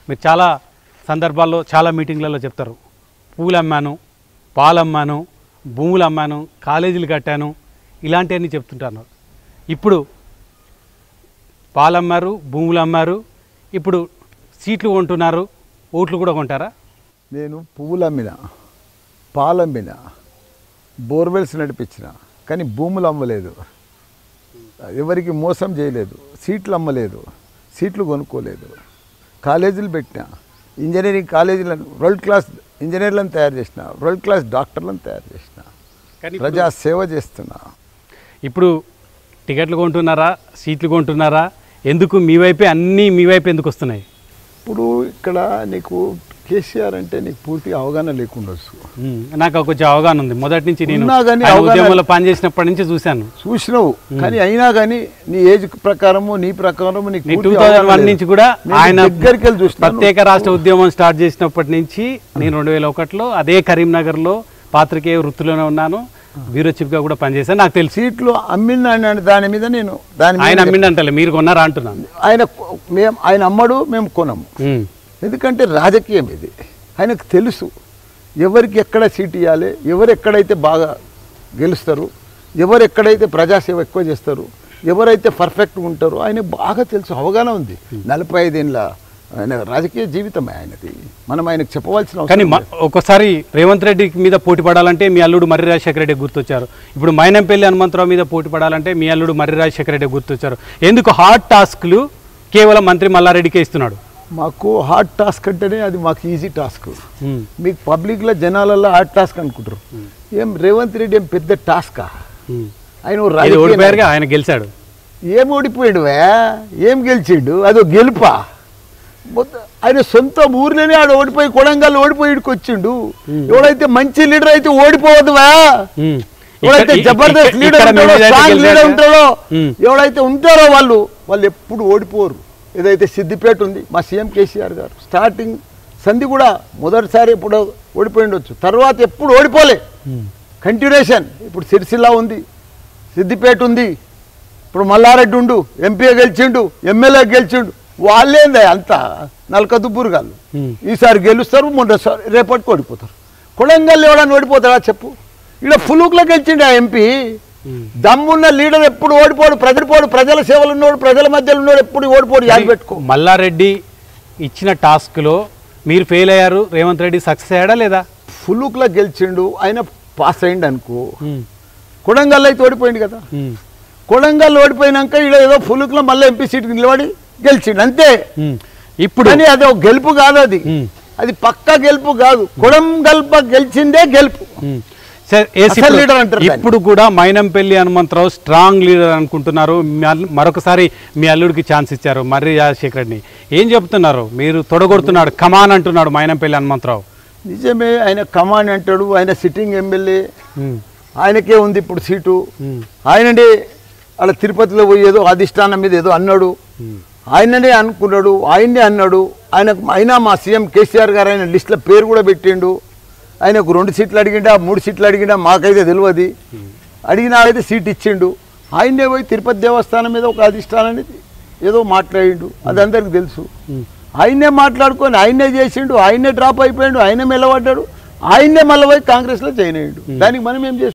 మీరు చాలా సందర్భాల్లో చాలా మీటింగ్లలో చెప్తారు పూలు అమ్మాను పాలు అమ్మాను భూములు అమ్మాను కాలేజీలు కట్టాను ఇలాంటివన్నీ చెప్తుంటాను ఇప్పుడు పాలు అమ్మారు భూములు అమ్మారు ఇప్పుడు సీట్లు కొంటున్నారు ఓట్లు కూడా కొంటారా నేను పువ్వులు అమ్మిన పాలు అమ్మిన బోర్వెల్స్ నడిపించిన కానీ భూములు అమ్మలేదు ఎవరికి మోసం చేయలేదు సీట్లు అమ్మలేదు సీట్లు కొనుక్కోలేదు కాలేజీలు పెట్టిన ఇంజనీరింగ్ కాలేజీలను వరల్డ్ క్లాస్ ఇంజనీర్లను తయారు చేసిన వరల్డ్ క్లాస్ డాక్టర్లను తయారు చేసిన కానీ ఇప్పుడు- ప్రజా సేవ చేస్తున్నా ఇప్పుడు టికెట్లు కొంటున్నారా సీట్లు కొంటున్నారా ఎందుకు మీ వైపే అన్నీ మీ వైపు ఎందుకు వస్తున్నాయి ఇప్పుడు ఇక్కడ నీకు కేసీఆర్ అంటే నీకు పూర్తిగా అవగాహన లేకుండొచ్చు ఉమ్, నాకు కొంచెం అవగాహన ఉంది మొదటి నుంచి నేను ఉన్నా గానీ ఆయన అవగాహన- ఉద్యమంలో పనిచేసినప్పటి నుంచి చూశాను చూసినావు కానీ అయినా కానీ నీ ఏజ్ ప్రకారము నీ ప్రకారము నీకు నేను టూ పూర్తి థౌజండ్ అవగాహన వన్ లేదు. నుంచి కూడా నేను ఆయన దగ్గరికి వెళ్ళి చూసినాను. ప్రత్యేక రాష్ట్ర ఉద్యమం స్టార్ట్ చేసినప్పటి నుంచి నేను రెండు వేల ఒకటిలో అదే కరీంనగర్లో పాత్రికేయ వృత్తిలోనే ఉన్నాను బ్యూరో చీఫ్గా కూడా పనిచేశాను నాకు తెలిసి సీట్లు అమ్మింది అని దాని మీద నేను దాని మీద ఆయన అమ్మిండంటలే మీరు కొన్నారా అంటున్నాను ఆయన కొ- మేము ఆయన అమ్మడు మేము కొనము ఉమ్, ఎందుకంటే రాజకీయం ఇది ఆయనకు తెలుసు ఎవరికి ఎక్కడ సీట్ ఇవ్వాలి ఎవరు ఎక్కడైతే బాగా గెలుస్తారు ఎవరు ఎక్కడైతే ప్రజాసేవ ఎక్కువ చేస్తారు ఎవరైతే పర్ఫెక్ట్గా ఉంటారో ఆయన బాగా తెలుసు అవగాహన ఉంది నలభై ఐదేళ్ళ ఆయన రాజకీయ జీవితమే ఆయనది మనం ఆయనకు చెప్పవలసిన కానీ అవసరం మ- లేదు. ఒకసారి రేవంత్ రెడ్డి మీద పోటీ పడాలంటే మీ అల్లుడు మర్రి రాజశేఖర రెడ్డి గుర్తొచ్చారు ఇప్పుడు మైనంపల్లి హనుమంతరావు మీద పోటీ పడాలంటే మీ అల్లుడు మర్రి రాజశేఖర రెడ్డి గుర్తొచ్చారు ఎందుకు హార్డ్ టాస్క్లు కేవలం మంత్రి మల్లారెడ్డికే ఇస్తున్నాడు మాకు హార్డ్ టాస్క్ అంటేనే అది మాకు ఈజీ టాస్క్ ఉమ్, మీకు పబ్లిక్లో జనాలలో హార్డ్ టాస్క్ అనుకుంటారు ఏం రేవంత్ రెడ్డి ఏం పెద్ద టాస్కా ఉమ్. ఆయన ఓ ఇది రాజకీయ ఓడిపోయారుగా ఆయన గెలిచాడు ఏం ఓడిపోయాడు వే ఏం గెలిచిండు అదో గెలుపా మొత్తం ఆయన సొంత ఊర్లోనే ఆడ ఓడిపోయి కొడంగల్ ఓడిపోయి ఈడికి వచ్చిండు ఎవడైతే మంచి లీడర్ అయితే ఓడిపోవద్దు వా ఉమ్. ఎవడైతే ఇక్కడ- జబర్దస్త్ ఇక్కడ- లీడర్ ఇక్కడ మీ ఉంటాడో మీద అయితే స్ట్రాంగ్ లీడర్ గెలిచారుగా? ఉంటాడో ఉమ్. ఎవడైతే ఉంటారో వాళ్ళు వాళ్ళు ఎప్పుడు ఓడిపోరు ఏదైతే సిద్దిపేట ఉంది మా సీఎం కేసీఆర్ గారు స్టార్టింగ్ సంధి కూడా మొదటిసారి ఎప్పుడు ఓడిపోయిండొచ్చు తర్వాత ఎప్పుడు ఓడిపోలే ఉమ్. కంటిన్యూషన్ ఇప్పుడు సిరిసిల్ల ఉంది సిద్దిపేట ఉంది ఇప్పుడు మల్లారెడ్డి ఉండు ఎంపీ గెలిచిండు ఎమ్మెల్యే గెలిచిండు వాళ్ళేందే అంతా నలక దుబ్బురుగాళ్ళు Hmm. ఈసారి గెలుస్తారు మొన్నసారి రేపటికి ఓడిపోతారు కొడంగల్ ఎవడన్నా ఓడిపోతాడా చెప్పు ఇక్కడ ఫులుక్లో గెలిచిండు ఆ ఎంపీ Hmm. దమ్మున్న లీడర్ ఎప్పుడు ఓడిపోడు ప్రజడిపోడు ప్రజల సేవలు ఉన్నోడు ప్రజల మధ్యలో ఉన్నోడు ఎప్పుడు ఓడిపోడు యాది పెట్టుకో మల్లారెడ్డి ఇచ్చిన టాస్క్లో మీరు ఫెయిల్ అయ్యారు రేవంత్ రెడ్డి సక్సెస్ అయ్యాడా లేదా ఫులుక్లో గెలిచిండు ఆయన పాస్ అయిండు అనుకో ఉమ్, కొడంగల్ అయితే ఓడిపోయింది కదా ఉమ్, కొడంగల్ ఓడిపోయినాక ఈడ ఏదో ఫులుక్లో మళ్ళీ ఎంపీ సీట్కి నిలబడి గెలిచిండు అంతే ఉమ్. ఇప్పుడు కానీ అది ఒక గెలుపు కాదు అది ఉమ్. అది పక్కా గెలుపు కాదు కొడంగల్ప గెలిచిందే గెలుపు ఉమ్. సరే, ఏసి అసలు ఇప్పుడు- లీడర్ అంటారు దాన్ని. ఇప్పుడు కూడా మైనంపల్లి హనుమంతరావు స్ట్రాంగ్ లీడర్ అనుకుంటున్నారు మీ అల్- మరొకసారి మీ అల్లుడికి ఛాన్స్ ఇచ్చారు మర్రి రాజశేఖర్ రెడ్డిని ఏం చెప్తున్నారు మీరు తొడగొడుతున్నాడు కమాన్ అంటున్నాడు మైనంపల్లి హనుమంతరావు నిజమే ఆయన కమాండ్ అంటాడు ఆయన సిట్టింగ్ ఎమ్మెల్యే ఉమ్, ఆయనకే ఉంది ఇప్పుడు సీటు ఉమ్, ఆయననే అలా తిరుపతిలో పోయి ఏదో అధిష్టానం మీద ఏదో అన్నాడు ఉమ్, ఆయననే అనుకున్నాడు ఆయన్నే అన్నాడు ఆయనకు అయినా మా సీఎం కేసీఆర్ గారు ఆయన లిస్టులో పేరు కూడా పెట్టిండు ఆయనకు రెండు సీట్లు అడిగిండా మూడు సీట్లు అడిగిండా మాకైతే తెలియదు అడిగినా అయితే సీట్ ఇచ్చిండు ఆయన్నే పోయి తిరుపతి దేవస్థానం మీద ఒక అధిష్టానాన్ని ఏదో మాట్లాడిండు అది అందరికి తెలుసు ఆయన్నే మాట్లాడుకొని ఆయన్నే చేసిండు ఆయన్నే డ్రాప్ అయిపోయిండు ఆయనే మెల్లబడ్డాడు ఆయన్నే మళ్ళీ పోయి కాంగ్రెస్లో జాయిన్ అయ్యిండు దానికి మనం ఏం చేస్తాం